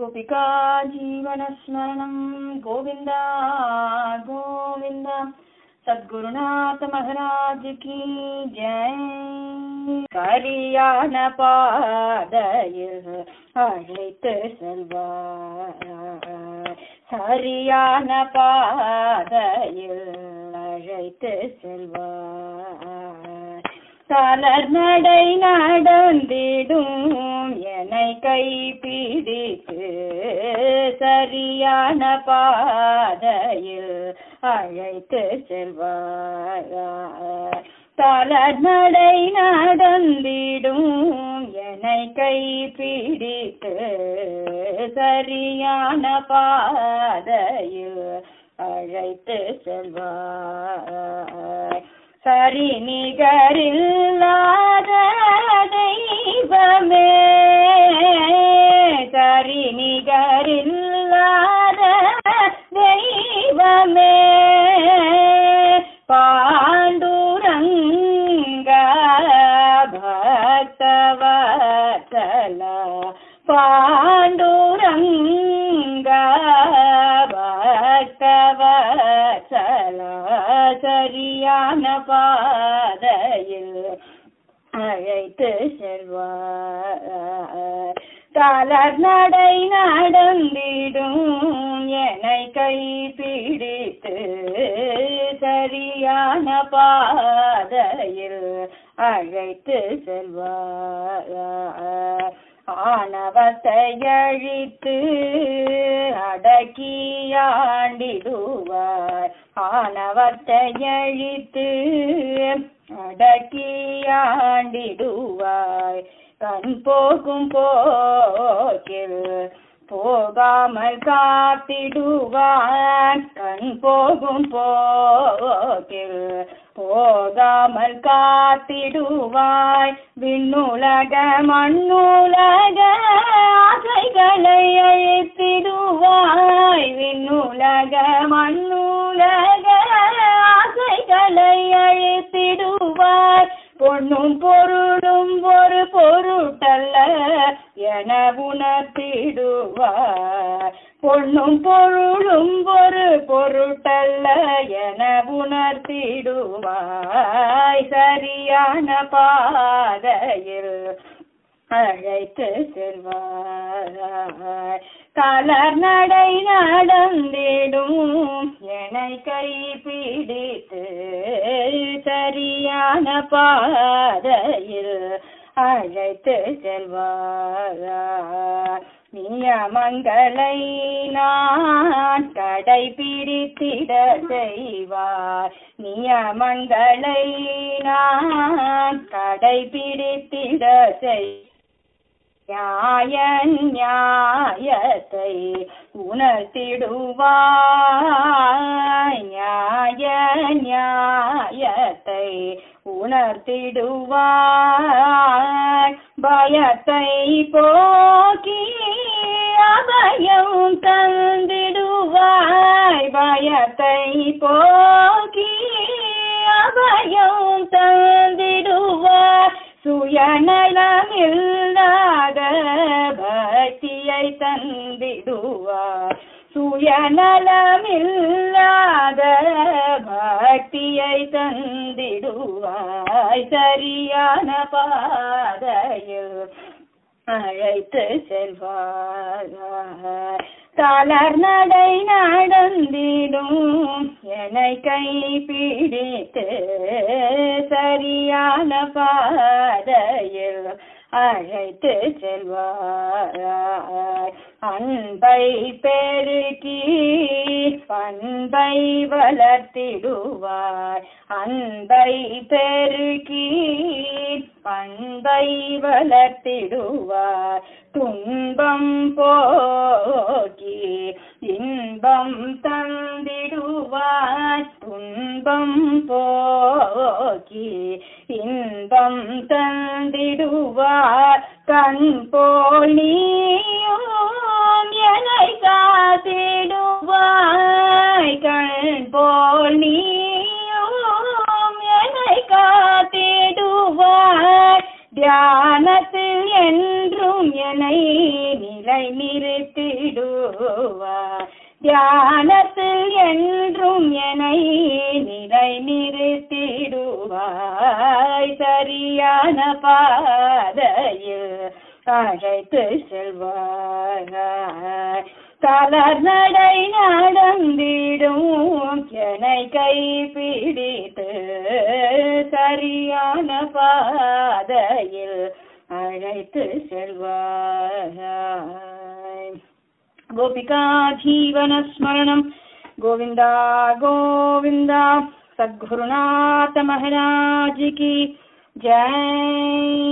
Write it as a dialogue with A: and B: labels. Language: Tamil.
A: गोपिका जीवनस्मरणं गोविन्द गोविन्द सद्गुरुनाथ महाराज की जय கரியான பாதையில் அழைத்து செல்வார் சரியான பாதையில் அழைத்து செல்வார் தளர் நடை நடந்திடும் என்னை கை பிடித்து சரியான பாதையில் அழைத்து செல்வார் தளர் நடை நடந்திடும் என்னை கை பிடித்து சரியான பாதையில் அழைத்து செல்வார் சரி நிகரில்லாத தெய்வமே சரி நிகரில்லாத தெய்வமே பாண்டுரங்க பக்தவத்தல பாண்டுரங்க பக்தவத்தல சரியான பாதையில் அழைத்து செல்வார் தளர் நடை நடந்திடும் என்னை கை பிடித்து சரியான பாதையில் அழைத்து செல்வார் ஆணவத்தை அழித்து அடக்கியாண்டிடுவார் ஆணவத்தை அழித்து அடக்கியாண்டிடுவாய் கண் போகும் போக்கில் போகாமல் காத்திடுவான் கண் போகும் போக்கில் போகாமல் காத்திடுவாய் விண்ணுலக மண்ணுலக ஆசைகளை அழித்திடுவாய் விண்ணுலக மண்ணுலக ஆசைகளை அழித்திடுவாய் பொண்ணும் பொருளும் ஒரு பொருட்டல்ல என உணர்த்திடுவார் பொண்ணும் பொருளும் ஒரு பொருட்டல்ல என உணர்த்திடுவாய் சரியான பாதையில் அழைத்து செல்வார் கலர் நடை நடந்திடும் என்னை கை பிடித்து சரியான பாதையில் அழைத்து செல்வார் நியமங்களை நான் கடைபிடித்திட செய்வார் நியமங்களை நான் கடைபிடித்திட செய் நியாய நியாயத்தை உணர்த்திடுவாய் நியாய நியாயத்தை உணர்த்திடுவாய் பயத்தை போக்கி அபயம் தந்திடுவாய் பயத்தை போக்கி அபயம் தந்திடுவாய் சுயநலமில்லாத பக்தியை தந்திடுவார் சுயநலமில்லாத பக்தியை தந்திடுவாய் சரியான பாதையில் அழைத்து செல்வார் தளர் நடை நடந்திடும் என்னை கை பிடித்து சரியான பாதையில் அழைத்து செல்வார் அன்பை பெருக்கி பண்பை வளர்த்திடுவார் அன்பை பெருக்கி பண்பை வளர்த்திடுவார் துன்பம் போக்கி இன்பம் தந்திடுவார் துன்பம் போக்கி இன்பம் தந்திடுவார் கண் போல் நீயும் என்னை காத்திடுவாய் கண் போல் நீயும் என்னை காத்திடுவாய் தியானத்தில் என்றும் என்னை நிலை நிறுத்தி நிறுத்திடுவார் தியானத்தில் என்றும் என்னை நிலை நிறுத்திடுவாய் சரியான பாதையில் அழைத்து செல்வாய் தளர் நடை நடந்திடும் என்னை கை பிடித்து சரியான பாதையில் அழைத்து செல்வாய் गोपिका जीवनस्मरणं गोविन्दा गोविन्दा सद्गुरुनाथ महाराज की जय